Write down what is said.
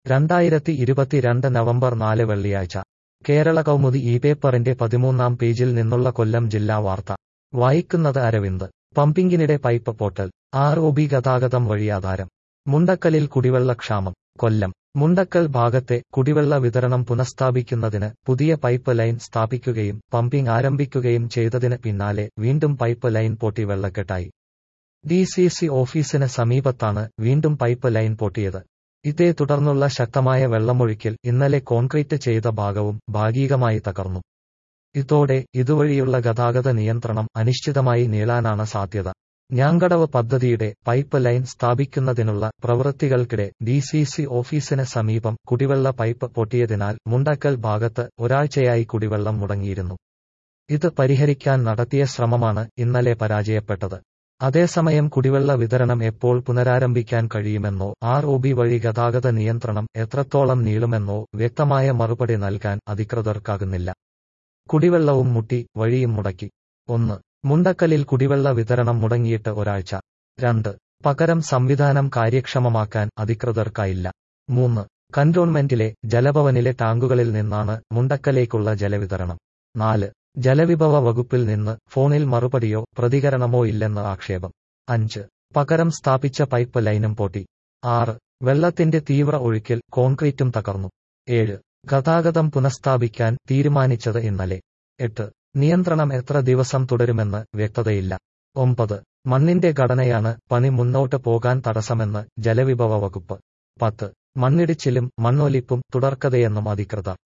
രണ്ടായിരത്തി ഇരുപത്തിരണ്ട് നവംബർ നാല് വെള്ളിയാഴ്ച കേരള കൗമുദി ഈ പേപ്പറിന്റെ പതിമൂന്നാം പേജിൽ നിന്നുള്ള കൊല്ലം ജില്ലാ വാർത്ത വായിക്കുന്നത് അരവിന്ദ് പമ്പിങ്ങിനിടെ പൈപ്പ് പൊട്ടൽ ആർ ഒ ബി ഗതാഗതം വഴിയാധാരം മുണ്ടക്കലിൽ കുടിവെള്ളക്ഷാമം കൊല്ലം മുണ്ടക്കൽ ഭാഗത്തെ കുടിവെള്ള വിതരണം പുനഃസ്ഥാപിക്കുന്നതിന് പുതിയ പൈപ്പ് ലൈൻ സ്ഥാപിക്കുകയും പമ്പിംഗ് ആരംഭിക്കുകയും ചെയ്തതിന് പിന്നാലെ വീണ്ടും പൈപ്പ് ലൈൻ പൊട്ടി വെള്ളക്കെട്ടായി ഡി സി സി ഓഫീസിന് സമീപത്താണ് വീണ്ടും പൈപ്പ് ലൈൻ പൊട്ടിയത് ഇതേ തുടർന്നുള്ള ശക്തമായ വെള്ളമൊഴുക്കിൽ ഇന്നലെ കോൺക്രീറ്റ് ചെയ്ത ഭാഗവും ഭാഗികമായി തകർന്നു ഇതോടെ ഇതുവഴിയുള്ള ഗതാഗത നിയന്ത്രണം അനിശ്ചിതമായി നീളാനാണ് സാധ്യത ഞാങ്കടവ് പദ്ധതിയുടെ പൈപ്പ് ലൈൻ സ്ഥാപിക്കുന്നതിനുള്ള പ്രവൃത്തികൾക്കിടെ ഡി സി സി ഓഫീസിന് സമീപം കുടിവെള്ള പൈപ്പ് പൊട്ടിയതിനാൽ മുണ്ടക്കൽ ഭാഗത്ത് ഒരാഴ്ചയായി കുടിവെള്ളം മുടങ്ങിയിരുന്നു ഇത് പരിഹരിക്കാൻ നടത്തിയ ശ്രമമാണ് ഇന്നലെ പരാജയപ്പെട്ടത് അതേസമയം കുടിവെള്ള വിതരണം എപ്പോൾ പുനരാരംഭിക്കാൻ കഴിയുമെന്നോ ആർ ഒ ബി വഴി ഗതാഗത നിയന്ത്രണം എത്രത്തോളം നീളുമെന്നോ വ്യക്തമായ മറുപടി നൽകാൻ അധികൃതർക്കാകുന്നില്ല കുടിവെള്ളവും മുട്ടി വഴിയും മുടക്കി ഒന്ന് മുണ്ടക്കലിൽ കുടിവെള്ള വിതരണം മുടങ്ങിയിട്ട് ഒരാഴ്ച രണ്ട് പകരം സംവിധാനം കാര്യക്ഷമമാക്കാൻ അധികൃതർക്കായില്ല മൂന്ന് കന്റോൺമെന്റിലെ ജലഭവനിലെ ടാങ്കുകളിൽ നിന്നാണ് മുണ്ടക്കലേക്കുള്ള ജലവിതരണം നാല് ജലവിഭവ വകുപ്പിൽ നിന്ന് ഫോണിൽ മറുപടിയോ പ്രതികരണമോ ഇല്ലെന്ന് ആക്ഷേപം അഞ്ച് പകരം സ്ഥാപിച്ച പൈപ്പ് ലൈനും പൊട്ടി ആറ് വെള്ളത്തിന്റെ തീവ്ര ഒഴുക്കിൽ കോൺക്രീറ്റും തകർന്നു ഏഴ് ഗതാഗതം പുനഃസ്ഥാപിക്കാൻ തീരുമാനിച്ചത് ഇന്നലെ എട്ട് നിയന്ത്രണം എത്ര ദിവസം തുടരുമെന്ന് വ്യക്തതയില്ല ഒമ്പത് മണ്ണിന്റെ ഘടനയാണ് പണി മുന്നോട്ട് പോകാൻ തടസ്സമെന്ന് ജലവിഭവ വകുപ്പ് പത്ത് മണ്ണിടിച്ചിലും മണ്ണൊലിപ്പും തുടർക്കഥയെന്നും അധികൃതർ